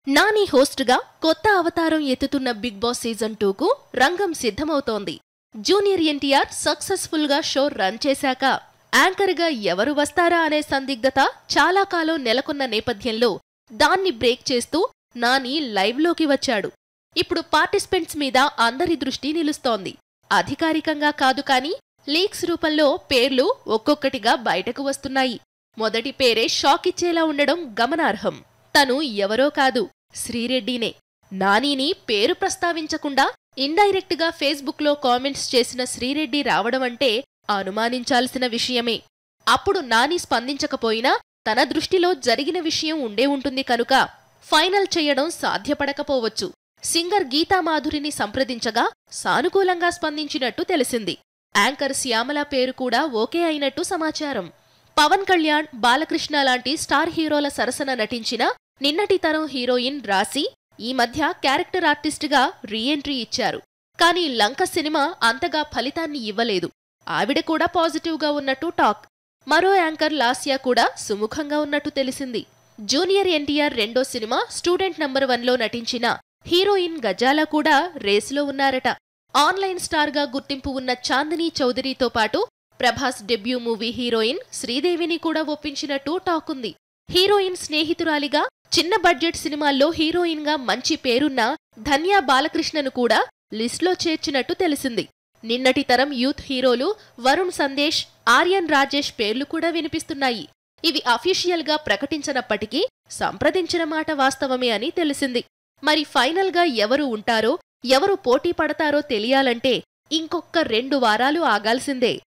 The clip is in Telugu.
నాని హోస్ట్గా కొత్త అవతారం ఎత్తుతున్న బిగ్ బాస్ సీజన్ టూకు రంగం సిద్ధమవుతోంది జూనియర్ ఎన్టీఆర్ సక్సెస్ఫుల్ గా షో రన్ చేశాక యాంకర్గా ఎవరు వస్తారా అనే సందిగ్ధత చాలా కాలం నెలకొన్న నేపథ్యంలో దాన్ని బ్రేక్ చేస్తూ నాని లైవ్లోకి వచ్చాడు ఇప్పుడు పార్టిసిపెంట్స్ మీద అందరి దృష్టి నిలుస్తోంది అధికారికంగా కాదు కాని లీక్స్ రూపంలో పేర్లు ఒక్కొక్కటిగా బయటకు వస్తున్నాయి మొదటి పేరే షాక్ ఇచ్చేలా ఉండడం గమనార్హం తను ఎవరో కాదు శ్రీరెడ్డినే నానీని పేరు ప్రస్తావించకుండా ఇండైరెక్ట్ గా ఫేస్బుక్ లో కామెంట్స్ చేసిన శ్రీరెడ్డి రావడం అంటే అనుమానించాల్సిన విషయమే అప్పుడు నాని స్పందించకపోయినా తన దృష్టిలో జరిగిన విషయం ఉండే ఉంటుంది కనుక ఫైనల్ చేయడం సాధ్యపడకపోవచ్చు సింగర్ గీతామాధురిని సంప్రదించగా సానుకూలంగా స్పందించినట్టు తెలిసింది యాంకర్ శ్యామల పేరు కూడా ఓకే అయినట్టు సమాచారం పవన్ కళ్యాణ్ బాలకృష్ణ లాంటి స్టార్ హీరోల సరసన నటించిన నిన్నటి తరం హీరోయిన్ రాశి ఈ మధ్య క్యారెక్టర్ ఆర్టిస్టుగా రీఎంట్రీ ఇచ్చారు కానీ లంక సినిమా అంతగా ఫలితాన్ని ఇవ్వలేదు ఆవిడ కూడా పాజిటివ్గా ఉన్నట్టు టాక్ మరో యాంకర్ లాస్యా కూడా సుముఖంగా ఉన్నట్టు తెలిసింది జూనియర్ ఎన్టీఆర్ రెండో సినిమా స్టూడెంట్ నంబర్ వన్లో నటించిన హీరోయిన్ గజాల కూడా రేసులో ఉన్నారట ఆన్లైన్ స్టార్గా గుర్తింపు ఉన్న చాందినీ చౌదరితో పాటు ప్రభాస్ డెబ్యూ మూవీ హీరోయిన్ శ్రీదేవిని కూడా ఒప్పించినట్టు టాక్ ఉంది హీరోయిన్ స్నేహితురాలిగా చిన్న బడ్జెట్ సినిమాల్లో హీరోయిన్గా మంచి పేరున్న ధన్యా బాలకృష్ణను కూడా లిస్ట్లో చేర్చినట్టు తెలిసింది నిన్నటి తరం యూత్ హీరోలు వరుణ్ సందేశ్ ఆర్యన్ రాజేష్ పేర్లు కూడా వినిపిస్తున్నాయి ఇవి అఫీషియల్గా ప్రకటించనప్పటికీ సంప్రదించిన మాట వాస్తవమే అని తెలిసింది మరి ఫైనల్గా ఎవరు ఉంటారో ఎవరు పోటీ పడతారో తెలియాలంటే ఇంకొక్క రెండు వారాలు ఆగాల్సిందే